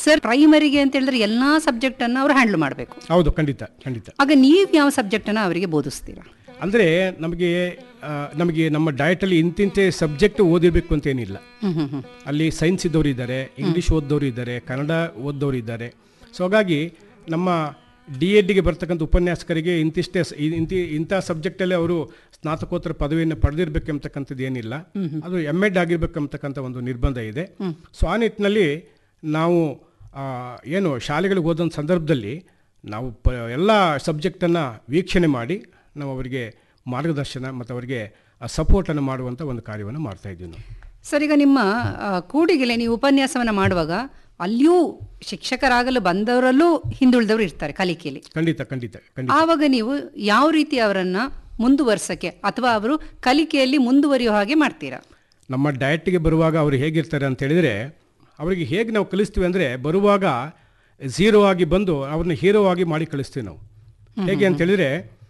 sir ಪ್ರೈಮರಿಗೆ ಅಂತ ಹೇಳಿದ್ರೆ ಎಲ್ಲಾ ಸಬ್ಜೆಕ್ಟ್ ಅನ್ನ ಅವ್ರು ಹ್ಯಾಂಡಲ್ ಮಾಡಬೇಕು ಹೌದು ಖಂಡಿತ ಖಂಡಿತ ಆಗ ನೀವು ಯಾವ ಸಬ್ಜೆಕ್ಟ್ ಅನ್ನ ಅವರಿಗೆ ಬೋಧಿಸ್ತೀರಾ ಅಂದರೆ ನಮಗೆ ಆ, ನಮಗೆ ನಮ್ಮ ಡಯಟಲ್ಲಿ ಇಂತಿಂತೆ ಸಬ್ಜೆಕ್ಟ್ ಓದಿರಬೇಕು ಅಂತ ಏನಿಲ್ಲ ಹ್ಮ್ ಹ್ಮ್ ಹ್ಮ್ ಅಲ್ಲಿ ಸೈನ್ಸ್ ಇದ್ದವರು ಇದ್ದಾರೆ ಇಂಗ್ಲೀಷ್ ಓದ್ದವರು ಇದ್ದಾರೆ ಕನ್ನಡ ಓದ್ದವರು ಇದ್ದಾರೆ ಸೊ ಹಾಗಾಗಿ ನಮ್ಮ ಡಿ ಎಡ್ಗೆ ಬರ್ತಕ್ಕಂಥ ಉಪನ್ಯಾಸಕರಿಗೆ ಇಂತಿಷ್ಟೇ ಸ- ಇ- ಇಂತಿ ಇಂಥ ಸಬ್ಜೆಕ್ಟಲ್ಲಿ ಅವರು ಸ್ನಾತಕೋತ್ತರ ಪದವಿಯನ್ನು ಪಡೆದಿರಬೇಕು ಅಂತಕ್ಕಂಥದ್ದು ಏನಿಲ್ಲ ಅದು ಎಮ್ ಎಡ್ ಆಗಿರ್ಬೇಕಂತಕ್ಕಂಥ ಒಂದು ನಿರ್ಬಂಧ ಇದೆ ಸೊ ಆ ನಿಟ್ಟಿನಲ್ಲಿ ನಾವು ಆ, ಏನು ಶಾಲೆಗಳಿಗೆ ಹೋದಂಥ ಸಂದರ್ಭದಲ್ಲಿ ನಾವು ಪ ಎಲ್ಲ ಸಬ್ಜೆಕ್ಟನ್ನು ವೀಕ್ಷಣೆ ಮಾಡಿ ನಾವು ಅವರಿಗೆ ಮಾರ್ಗದರ್ಶನ ಮತ್ತು ಅವರಿಗೆ ಸಪೋರ್ಟನ್ನು ಮಾಡುವಂಥ ಒಂದು ಕಾರ್ಯವನ್ನು ಮಾಡ್ತಾ ಇದ್ದೀವಿ ನಾವು ಸರ್ ಈಗ ನಿಮ್ಮ ಆ, ಕೂಡಿಗೆಲೆ ನೀವು ಉಪನ್ಯಾಸವನ್ನ ಮಾಡುವಾಗ ಅಲ್ಲಿಯೂ ಶಿಕ್ಷಕರಾಗಲು ಬಂದವರಲ್ಲೂ ಹಿಂದುಳಿದವರು ಇರ್ತಾರೆ ಕಲಿಕೆಯಲ್ಲಿ ಖಂಡಿತ ಖಂಡಿತ ಖಂಡಿತ ಆವಾಗ ನೀವು ಯಾವ ರೀತಿ ಅವರನ್ನ ಮುಂದುವರ್ಸಕ್ಕೆ ಅಥವಾ ಅವರು ಕಲಿಕೆಯಲ್ಲಿ ಮುಂದುವರಿಯೋ ಹಾಗೆ ಮಾಡ್ತೀರಾ ನಮ್ಮ ಡಯಟ್ಗೆ ಬರುವಾಗ ಅವರು ಹೇಗಿರ್ತಾರೆ ಅಂತ ಹೇಳಿದರೆ ಅವರಿಗೆ ಹೇಗೆ ನಾವು ಕಲಿಸ್ತೀವಿ ಅಂದರೆ ಬರುವಾಗ ಝೀರೋ ಆಗಿ ಬಂದು ಅವ್ರನ್ನ ಹೀರೋ ಆಗಿ ಮಾಡಿ ಕಳಿಸ್ತೀವಿ ನಾವು ಹೇಗೆ ಅಂತ ಹೇಳಿದರೆ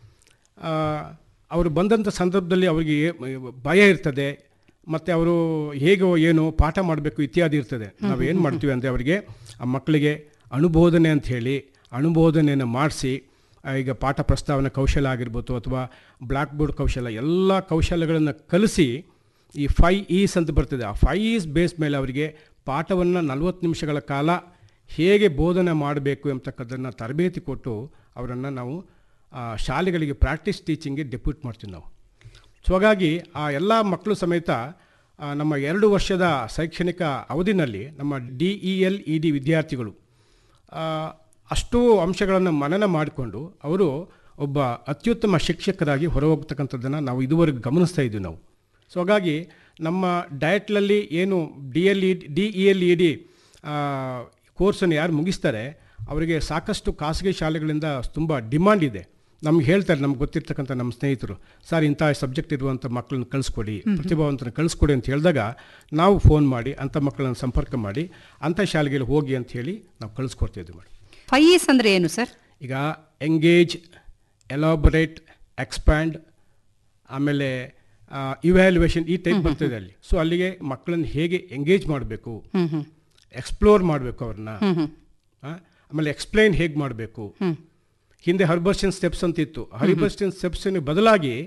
ಅವರು ಬಂದಂಥ ಸಂದರ್ಭದಲ್ಲಿ ಅವರಿಗೆ ಏ- ಭಯ ಇರ್ತದೆ ಮತ್ತು ಅವರು ಹೇಗೋ ಏನು ಪಾಠ ಮಾಡಬೇಕು ಇತ್ಯಾದಿ ಇರ್ತದೆ ನಾವು ಏನು ಮಾಡ್ತೀವಿ ಅಂದರೆ ಅವರಿಗೆ ಆ ಮಕ್ಕಳಿಗೆ ಅನುಬೋಧನೆ ಅಂತ ಹೇಳಿ ಅನುಬೋಧನೆಯನ್ನು ಮಾಡಿಸಿ ಈಗ ಪಾಠ ಪ್ರಸ್ತಾವನೆ ಕೌಶಲ ಆಗಿರ್ಬೋದು ಅಥವಾ ಬ್ಲ್ಯಾಕ್ ಬೋರ್ಡ್ ಕೌಶಲ ಎಲ್ಲ ಕೌಶಲ್ಯಗಳನ್ನು ಕಲಿಸಿ ಈ ಫೈ ಈಸ್ ಅಂತ ಬರ್ತದೆ ಆ ಫೈ ಈಸ್ ಬೇಸ್ ಮೇಲೆ ಅವರಿಗೆ ಪಾಠವನ್ನು ನಲವತ್ತು ನಿಮಿಷಗಳ ಕಾಲ ಹೇಗೆ ಬೋಧನೆ ಮಾಡಬೇಕು ಎಂಬತಕ್ಕದ್ದನ್ನು ತರಬೇತಿ ಕೊಟ್ಟು ಅವರನ್ನು ನಾವು ಆ, ಶಾಲೆಗಳಿಗೆ ಪ್ರಾಕ್ಟೀಸ್ ಟೀಚಿಂಗ್ಗೆ ಡೆಪ್ಯೂಟ್ ಮಾಡ್ತೀವಿ ನಾವು ಸೊ ಹಾಗಾಗಿ ಆ ಎಲ್ಲ ಮಕ್ಕಳು ಸಮೇತ ಆ, ನಮ್ಮ ಎರಡು ವರ್ಷದ ಶೈಕ್ಷಣಿಕ ಅವಧಿನಲ್ಲಿ ನಮ್ಮ D E L E D ವಿದ್ಯಾರ್ಥಿಗಳು ಆ, ಅಷ್ಟೂ ಅಂಶಗಳನ್ನು ಮನನ ಮಾಡಿಕೊಂಡು ಅವರು ಒಬ್ಬ ಅತ್ಯುತ್ತಮ ಶಿಕ್ಷಕರಾಗಿ ಹೊರಹೋಗ್ತಕ್ಕಂಥದ್ದನ್ನು ನಾವು ಇದುವರೆಗೆ ಗಮನಿಸ್ತಾ ಇದ್ದೀವಿ ನಾವು ಸೊ ಹಾಗಾಗಿ ನಮ್ಮ ಡಯಟ್ಲಲ್ಲಿ ಏನು D L E D E L E D ಕೋರ್ಸನ್ನು ಯಾರು ಮುಗಿಸ್ತಾರೆ ಅವರಿಗೆ ಸಾಕಷ್ಟು ಖಾಸಗಿ ಶಾಲೆಗಳಿಂದ ತುಂಬ ಡಿಮಾಂಡ್ ಇದೆ ನಮ್ಗೆ ಹೇಳ್ತಾರೆ ನಮ್ಗೆ ಗೊತ್ತಿರ್ತಕ್ಕಂಥ ನಮ್ಮ ಸ್ನೇಹಿತರು ಸರ್ ಇಂಥ ಸಬ್ಜೆಕ್ಟ್ ಇರುವಂಥ ಮಕ್ಕಳನ್ನ ಕಳಿಸ್ಕೊಡಿ ಪ್ರತಿಭಾವಂತನ ಕಳಿಸ್ಕೊಡಿ ಅಂತ ಹೇಳಿದಾಗ ನಾವು ಫೋನ್ ಮಾಡಿ ಅಂಥ ಮಕ್ಕಳನ್ನು ಸಂಪರ್ಕ ಮಾಡಿ ಅಂಥ ಶಾಲೆಗೆ ಹೋಗಿ ಅಂತ ಹೇಳಿ ನಾವು ಕಳಿಸ್ಕೊಡ್ತಿದ್ವಿ ಮೇಡಮ್ ಫೈಸ್ ಅಂದ್ರೆ ಏನು ಸರ್ ಈಗ ಎಂಗೇಜ್ ಎಲಾಬೊರೇಟ್ ಎಕ್ಸ್ಪ್ಯಾಂಡ್ ಆಮೇಲೆ ಇವ್ಯಾಲ್ಯುವೇಷನ್ ಈ ಟೈಪ್ ಬರ್ತದೆ ಅಲ್ಲಿ ಸೊ ಅಲ್ಲಿಗೆ ಮಕ್ಕಳನ್ನು ಹೇಗೆ ಎಂಗೇಜ್ ಮಾಡಬೇಕು ಹ್ಮ್ ಹ್ಮ್ ಎಕ್ಸ್ಪ್ಲೋರ್ ಮಾಡಬೇಕು ಅವ್ರನ್ನ ಹ್ಮ್ ಹ್ಮ್ ಆ, ಆಮೇಲೆ ಎಕ್ಸ್ಪ್ಲೈನ್ ಹೇಗೆ ಮಾಡಬೇಕು ಹ್ಮ್ ಹಿಂದೆ ಹರ್ಬರ್ಷನ್ ಸ್ಟೆಪ್ಸ್ ಅಂತ ಇತ್ತು ಹರ್ಬರ್ಷನ್ ಸ್ಟೆಪ್ಸ್ ಬದಲಾಗಿ